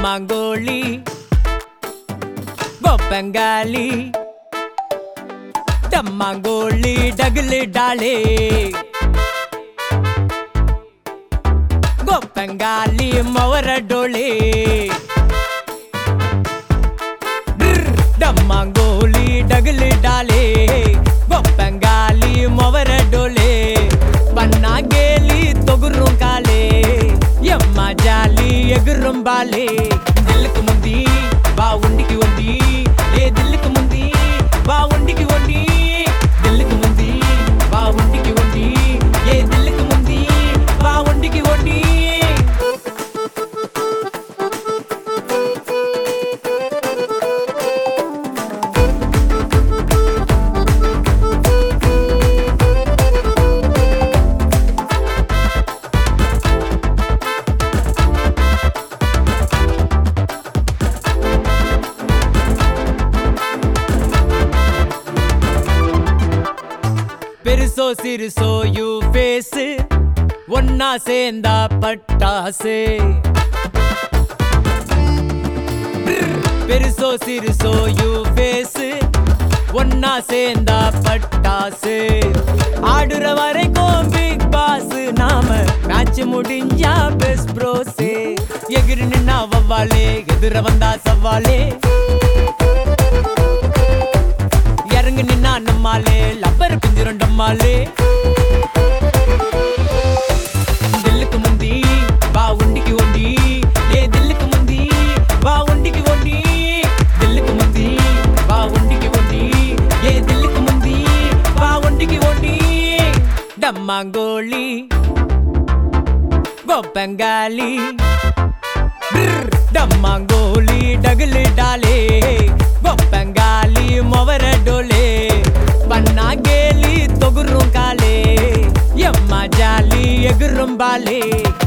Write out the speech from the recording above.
டம்மாங்கோழி கோப்பங்காலி டம்மாங்கோழி டகுலு டாலே கோப்பங்காலி மொவர Tolle டம்மாங்கோழி டகுலு டாலே கோப்பங்காலி மொவர Tolle பன்னா கேலி தொகுரும் காலே எம்மா ஜாலி எகுரும் பாலே தில்லுக்கு முந்தி வா உண்டிக்கு ஒண்டி ஏ தில்லுக்கு முந்தி வா உண்டிக்கு ஒண்டி தில்லுக்கு முந்தி வா உண்டிக்கு ஒண்டி ஏ தில்லுக்கு முந்தி வா உண்டிக்கு ஒண்டி பெருசோ சிறுசோ யூ ஃபேஸ் ஒன்னா சேர்ந்தா பட்டாசு பெருசோ சிறுசோ யூ ஃபேஸ் ஒன்னா சேர்ந்தா பட்டாசு ஆடுற வரைக்கும் பிக் பாஸ் நாம மேட்ச் முடிஞ்சா பெஸ்ட் ப்ரோஸ் எகிரி நின்னா வவ்வாலே எதிர வந்தா சவாலே இறங்கு நின்னா நம்மாலே லப்பர் பிஞ்சிரும் டம்மாலே தில்லுக்கு முந்தி வா உண்டிக்கு ஒண்டி ஏ தில்லுக்கு முந்தி வா உண்டிக்கு ஒண்டி தில்லுக்கு முந்தி வா உண்டிக்கு ஒண்டி ஏ தில்லுக்கு முந்தி வா உண்டிக்கு ஒண்டி டம்மாங்கோழி கோப்பங்காலி டம்மாங்கோலி டகுலு டாலே கொப்பங்காலி மொவர டோலே பன்னா கேலி தொகுரும் காலே எம்மா ஜாலி எகுரும் பாலே